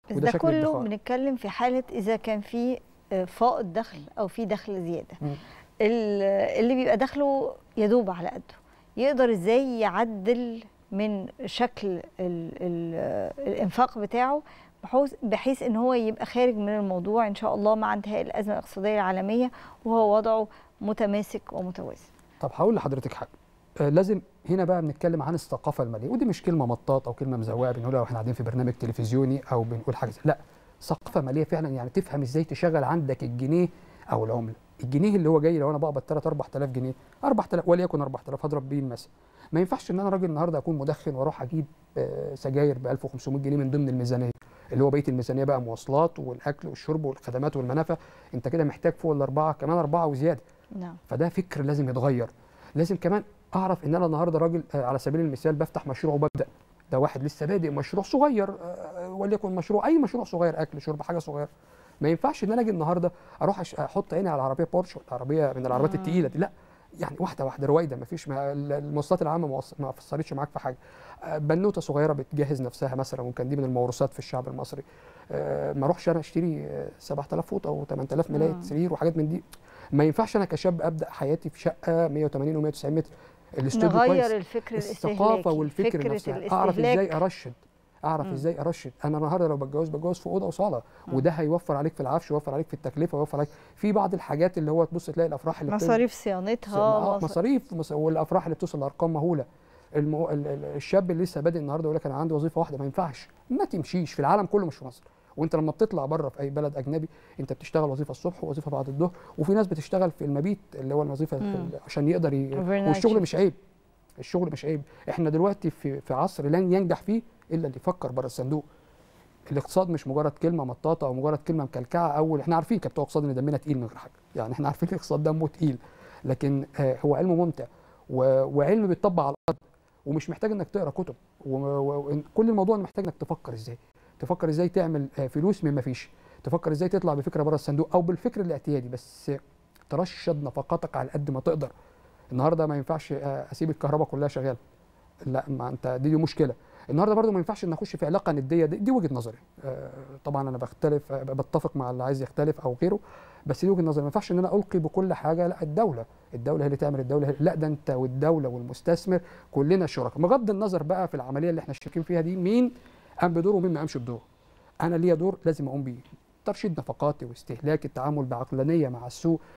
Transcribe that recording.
بس وده ده شكل كله الادخار. بنتكلم في حاله اذا كان في آه، فائض دخل او في دخل زياده مم. ال- اللي بيبقى دخله يدوب على قده يقدر ازاي يعدل من شكل ال ال الانفاق بتاعه بحيث بحيث ان هو يبقى خارج من الموضوع ان شاء الله مع انتهاء الازمه الاقتصاديه العالميه وهو وضعه متماسك ومتوازن طب هقول لحضرتك حاجه آه، لازم هنا بقى بنتكلم عن الثقافه الماليه ودي مش كلمه مطاط او كلمه مزوقه بنقولها واحنا قاعدين في برنامج تلفزيوني او بنقول حاجه زي- لا ثقافه ماليه فعلا يعني تفهم ازاي تشغل عندك الجنيه او العمله الجنيه اللي هو جاي لو انا بقبض 3 4000 جنيه 4000 وليكن 4000 هضرب بيه المثل ما ينفعش ان انا راجل النهارده اكون مدخن واروح اجيب آه، سجاير ب 1500 جنيه من ضمن الميزانيه اللي هو بقيه الميزانيه بقى مواصلات والاكل والشرب والخدمات والمنافع انت كده محتاج فوق الاربعه كمان اربعه وزياده نعم فده فكر لازم يتغير لازم كمان اعرف ان انا النهارده راجل آه، على سبيل المثال بفتح مشروع وببدا ده واحد لسه بادئ مشروع صغير آه، وليكن مشروع اي مشروع صغير اكل شرب حاجه صغيره ما ينفعش ان انا اجي النهارده اروح أش- احط عيني على العربيه بورش ولا عربيه من العربيات مم. الثقيله دي لا يعني واحده واحده رويده ما فيش ما المواصلات العامه ما وص- ما فسرتش معاك في حاجه آه، بنوته صغيره بتجهز نفسها مثلا وكان دي من الموروثات في الشعب المصري آه، ما اروحش انا اشتري آه، 7000 فوط او 8000 ملايه مم. سرير وحاجات من دي ما ينفعش انا كشاب ابدا حياتي في شقه 180 و190 متر الاستوديو كويس نغير الفكر الثقافه الاستهلاكي والفكر فكرة نفسها اعرف ازاي الاستهلاك ارشد اعرف مم. ازاي ارشد انا النهارده لو بتجوز بتجوز في اوضه وصاله مم. وده هيوفر عليك في العفش ويوفر عليك في التكلفه ويوفر عليك في بعض الحاجات اللي هو تبص تلاقي الافراح اللي بتنزل- مصاريف صيانتها آه، مص- مصاريف مص- والافراح اللي بتوصل لارقام مهوله المو... ال- ال- الشاب اللي لسه بادئ النهارده يقول لك انا عندي وظيفه واحده ما ينفعش ما تمشيش في العالم كله مش في مصر وانت لما بتطلع بره في اي بلد اجنبي انت بتشتغل وظيفه الصبح ووظيفه بعد الظهر وفي ناس بتشتغل في المبيت اللي هو الوظيفه مم. ال- عشان يقدر ي... Overnight والشغل shift. مش عيب الشغل مش عيب احنا دلوقتي في في عصر لن ينجح فيه الا اللي يفكر بره الصندوق الاقتصاد مش مجرد كلمه مطاطه او مجرد كلمه مكلكعه او احنا عارفين كبتوع اقتصاد ان دمنا تقيل من غير حاجه يعني احنا عارفين الاقتصاد دمه تقيل لكن آه، هو علم ممتع و- وعلم بيتطبق على الارض ومش محتاج انك تقرا كتب وكل الموضوع إن محتاج انك تفكر ازاي تفكر ازاي تعمل آه، فلوس من ما فيش تفكر ازاي تطلع بفكره بره الصندوق او بالفكر الاعتيادي بس ترشد نفقاتك على قد ما تقدر النهارده ما ينفعش آه، اسيب الكهرباء كلها شغاله لا ما انت دي, دي مشكله النهارده برضو ما ينفعش ان اخش في علاقه نديه دي, دي وجهه نظري آه، طبعا انا بختلف آه، بتفق مع اللي عايز يختلف او غيره بس دي وجهه نظري ما ينفعش ان انا القي بكل حاجه لا الدوله الدوله هي اللي تعمل الدوله هي لا ده انت والدوله والمستثمر كلنا شركاء بغض النظر بقى في العمليه اللي احنا شايفين فيها دي مين قام بدوره ومين ما قامش بدوره انا ليا دور لازم اقوم بيه ترشيد نفقاتي واستهلاك التعامل بعقلانيه مع السوق